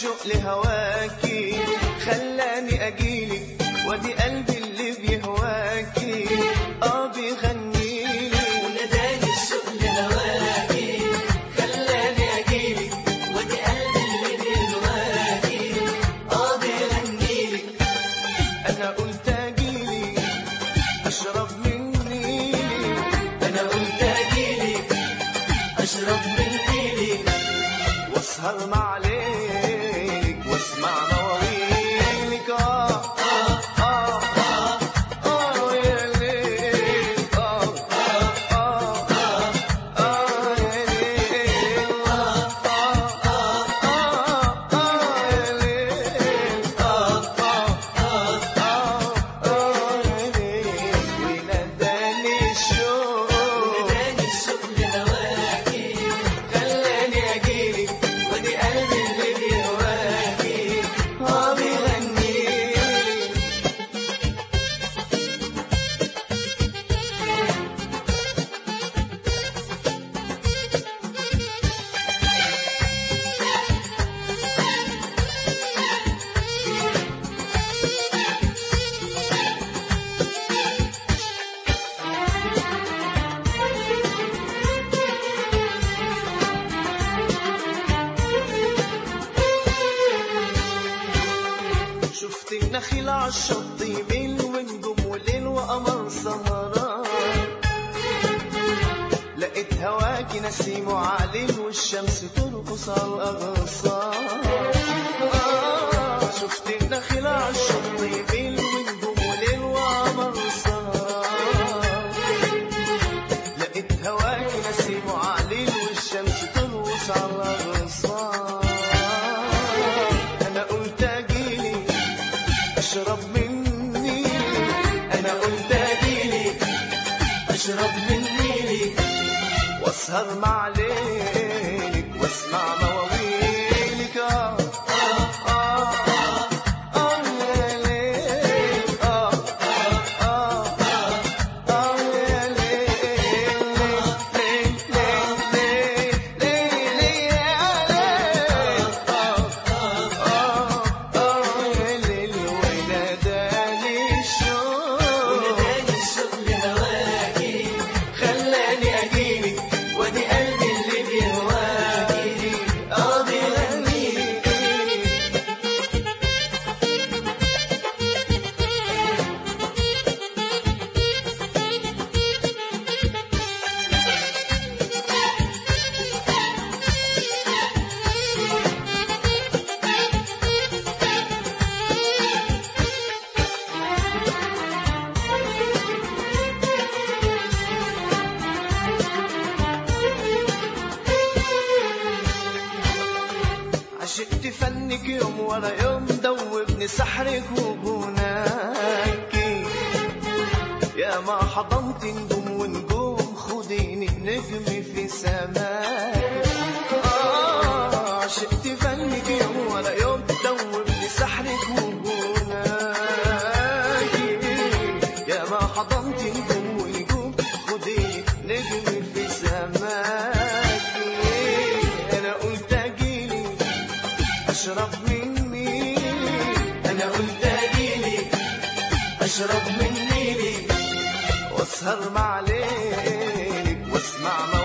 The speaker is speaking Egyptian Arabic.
الشوق لهواكي خلاني اجيلك وادي قلبي اللي بيهواكي اه بيغنيلي وناداني الشوق لهواكي خلاني اجيلك وادي قلبي اللي بيهواكي اه بيغنيلك انا قلت اجيلي اشرب من نيلي انا قلت اجيلك اشرب من نيلك واسهر مع ليلك واسمع مواويلك اه اه اه اه يا ليل اه اه اه يا ليل اه اه اه يا ليل اه اه اه يا ليل وناداني الشوق وناداني الشوق لهواكي خلاني اجيلك وادي قلبي اللي بيهواكي اه بيغنيلك شفت النخيل عالشط يميل ونجوم وليل وقمر سهران لقيت هواكي نسيم وعليل والشمس ترقص على الأغصان آه شفت النخيل عالشط يميل ونجوم وليل وقمر سهران لقيت هواكي نسيم وعليل والشمس ترقص على الأغصان أنا قلت أجيلي اشرب مني انا قلت اجيلك اشرب من نيلك واسهر مع ليلك واسمع مواويلك آه آه آه يا ليل آه آه آه يا ليل ليل ليل ليل ليل يا ليل آه آه آه يا ليل وناداني الشوق وناداني الشوق لهواكي خلاني اجيلك وادي قلبي اللي بيهواكي اه بيغنيلك عشقت فنك يوم ورا يوم دوبني سحرك وغناكي يا ما حضنت نجوم ونجوم خديني نجمي في سماك آه عشقت فنك يوم ورا يوم دوبني سحرك وغناكي يا ما حضنت نجوم ونجوم خديني نجمي في سماكي انا قلت اجيلي اشرب مني انا قلت اجيلك اشرب من نيلك واسهر مع ليلك واسمع مواويلك